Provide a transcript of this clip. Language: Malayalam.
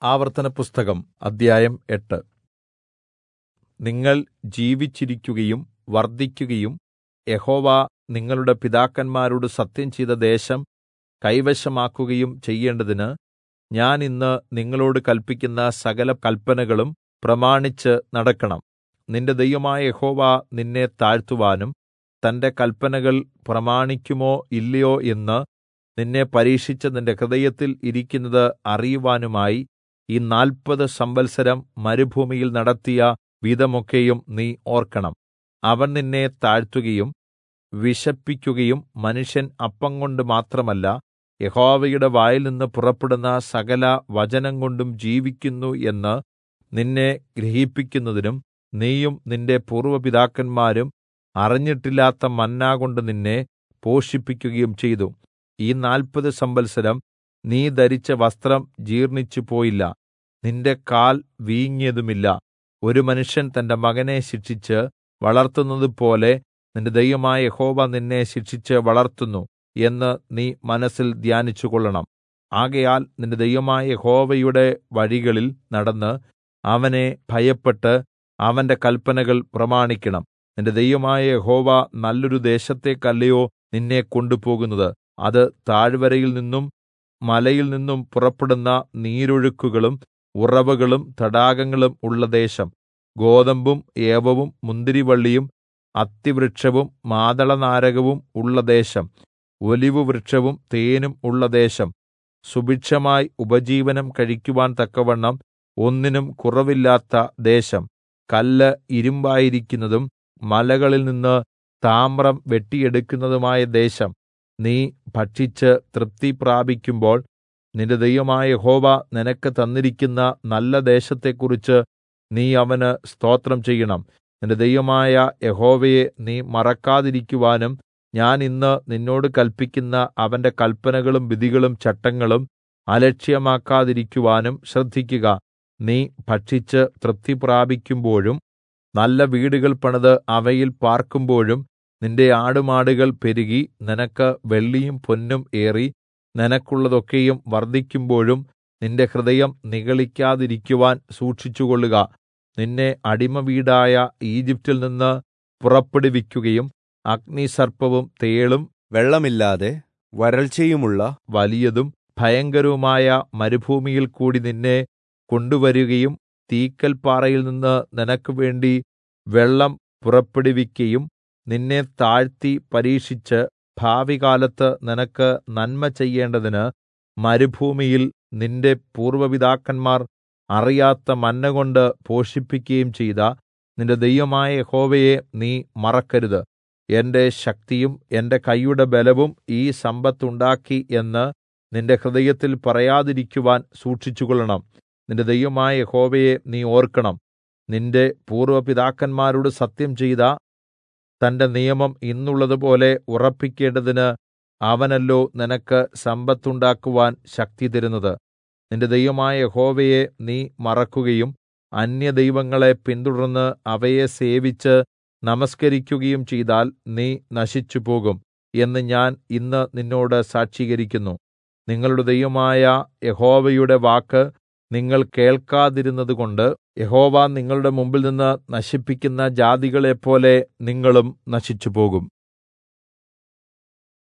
ആവർത്തനപുസ്തകം അദ്ധ്യായം എട്ട് നിങ്ങൾ ജീവിച്ചിരിക്കുകയും വർദ്ധിക്കുകയും യഹോവ നിങ്ങളുടെ പിതാക്കന്മാരോട് സത്യം ചെയ്ത ദേശം കൈവശമാക്കുകയും ചെയ്യേണ്ടതിന് ഞാൻ ഇന്ന് നിങ്ങളോട് കല്പിക്കുന്ന സകല കല്പനകളും പ്രമാണിച്ച് നടക്കണം നിന്റെ ദൈവമായ യഹോവ നിന്നെ താഴ്ത്തുവാനും തന്റെ കല്പനകൾ പ്രമാണിക്കുമോ ഇല്ലയോ എന്ന് നിന്നെ പരീക്ഷിച്ച് നിന്റെ ഹൃദയത്തിൽ ഇരിക്കുന്നത് അറിയുവാനുമായി ഈ നാല്പത് സംവത്സരം മരുഭൂമിയിൽ നടത്തിയ വിധമൊക്കെയും നീ ഓർക്കണം അവൻ നിന്നെ താഴ്ത്തുകയും വിശപ്പിക്കുകയും മനുഷ്യൻ അപ്പംകൊണ്ട് മാത്രമല്ല യഹോവയുടെ വായിൽനിന്ന് പുറപ്പെടുന്ന സകല വചനംകൊണ്ടും ജീവിക്കുന്നു എന്ന് നിന്നെ ഗ്രഹിപ്പിക്കുന്നതിനും നീയും നിന്റെ പൂർവ്വ പിതാക്കന്മാരും അറിഞ്ഞിട്ടില്ലാത്ത മന്നാകൊണ്ട് നിന്നെ പോഷിപ്പിക്കുകയും ചെയ്തു ഈ നാല്പത് സംവത്സരം നീ ധരിച്ച വസ്ത്രം ജീർണിച്ചു പോയില്ല നിന്റെ കാൽ വീങ്ങിയതുമില്ല ഒരു മനുഷ്യൻ തന്റെ മകനെ ശിക്ഷിച്ച് വളർത്തുന്നതുപോലെ നിന്റെ ദൈവമായ യഹോവ നിന്നെ ശിക്ഷിച്ച് വളർത്തുന്നു എന്ന് നീ മനസ്സിൽ ധ്യാനിച്ചുകൊള്ളണം ആകയാൽ നിന്റെ ദൈവമായ യഹോവയുടെ വഴികളിൽ നടന്ന് അവനെ ഭയപ്പെട്ട് അവന്റെ കല്പനകൾ പ്രമാണിക്കണം നിന്റെ ദൈവമായ യഹോവ നല്ലൊരു ദേശത്തേക്കല്ലയോ നിന്നെ കൊണ്ടുപോകുന്നത് അത് താഴ്വരയിൽ നിന്നും മലയിൽ നിന്നും പുറപ്പെടുന്ന നീരൊഴുക്കുകളും ഉറവുകളും തടാകങ്ങളും ഉള്ള ദേശം ഗോതമ്പും ഏവവും മുന്തിരിവള്ളിയും അത്തിവൃക്ഷവും മാതളനാരകവും ഉള്ള ദേശം ഒലിവുവൃക്ഷവും തേനും ഉള്ള ദേശം സുഭിക്ഷമായി ഉപജീവനം കഴിക്കുവാൻ തക്കവണ്ണം ഒന്നിനും കുറവില്ലാത്ത ദേശം കല്ല് ഇരുമ്പായിരിക്കുന്നതും മലകളിൽ നിന്ന് താമ്രം വെട്ടിയെടുക്കുന്നതുമായ ദേശം നീ ഭക്ഷിച്ച് തൃപ്തി പ്രാപിക്കുമ്പോൾ നിന്റെ ദൈവമായ യഹോവ നിനക്ക് തന്നിരിക്കുന്ന നല്ല ദേശത്തെക്കുറിച്ച് നീ അവന് സ്തോത്രം ചെയ്യണം നിന്റെ ദൈവമായ യഹോവയെ നീ മറക്കാതിരിക്കുവാനും ഞാൻ ഇന്ന് നിന്നോട് കല്പിക്കുന്ന അവന്റെ കല്പനകളും വിധികളും ചട്ടങ്ങളും അലക്ഷ്യമാക്കാതിരിക്കുവാനും ശ്രദ്ധിക്കുക നീ ഭക്ഷിച്ച് തൃപ്തി പ്രാപിക്കുമ്പോഴും നല്ല വീടുകൾ പണിത് അവയിൽ പാർക്കുമ്പോഴും നിന്റെ ആടുമാടുകൾ പെരുകി നിനക്ക് വെള്ളിയും പൊന്നും ഏറി നിനക്കുള്ളതൊക്കെയും വർദ്ധിക്കുമ്പോഴും നിന്റെ ഹൃദയം നിഗളിക്കാതിരിക്കുവാൻ സൂക്ഷിച്ചുകൊള്ളുക നിന്നെ അടിമവീടായ ഈജിപ്റ്റിൽ നിന്ന് പുറപ്പെടുവിക്കുകയും അഗ്നിസർപ്പവും തേളും വെള്ളമില്ലാതെ വരൾച്ചയുമുള്ള വലിയതും ഭയങ്കരവുമായ മരുഭൂമിയിൽ കൂടി നിന്നെ കൊണ്ടുവരികയും തീക്കൽപ്പാറയിൽ നിന്ന് നിനക്ക് വേണ്ടി വെള്ളം പുറപ്പെടുവിക്കയും നിന്നെ താഴ്ത്തി പരീക്ഷിച്ച് ഭാവികാലത്ത് നിനക്ക് നന്മ ചെയ്യേണ്ടതിന് മരുഭൂമിയിൽ നിന്റെ പൂർവ്വപിതാക്കന്മാർ അറിയാത്ത മന്നകൊണ്ട് പോഷിപ്പിക്കുകയും ചെയ്ത നിന്റെ ദൈവമായ യഹോവയെ നീ മറക്കരുത് എന്റെ ശക്തിയും എന്റെ കൈയുടെ ബലവും ഈ സമ്പത്തുണ്ടാക്കി എന്ന് നിന്റെ ഹൃദയത്തിൽ പറയാതിരിക്കുവാൻ സൂക്ഷിച്ചുകൊള്ളണം നിന്റെ ദൈവമായ യഹോവയെ നീ ഓർക്കണം നിന്റെ പൂർവ്വപിതാക്കന്മാരോട് സത്യം ചെയ്ത തന്റെ നിയമം ഇന്നുള്ളതുപോലെ ഉറപ്പിക്കേണ്ടതിന് അവനല്ലോ നിനക്ക് സമ്പത്തുണ്ടാക്കുവാൻ ശക്തി തരുന്നത് നിന്റെ ദൈവമായ യഹോവയെ നീ മറക്കുകയും അന്യദൈവങ്ങളെ പിന്തുടർന്ന് അവയെ സേവിച്ച് നമസ്കരിക്കുകയും ചെയ്താൽ നീ നശിച്ചുപോകും എന്ന് ഞാൻ ഇന്ന് നിന്നോട് സാക്ഷീകരിക്കുന്നു നിങ്ങളുടെ ദൈവമായ യഹോവയുടെ വാക്ക് നിങ്ങൾ കേൾക്കാതിരുന്നതുകൊണ്ട് യഹോവ നിങ്ങളുടെ മുമ്പിൽ നിന്ന് നശിപ്പിക്കുന്ന ജാതികളെപ്പോലെ നിങ്ങളും നശിച്ചുപോകും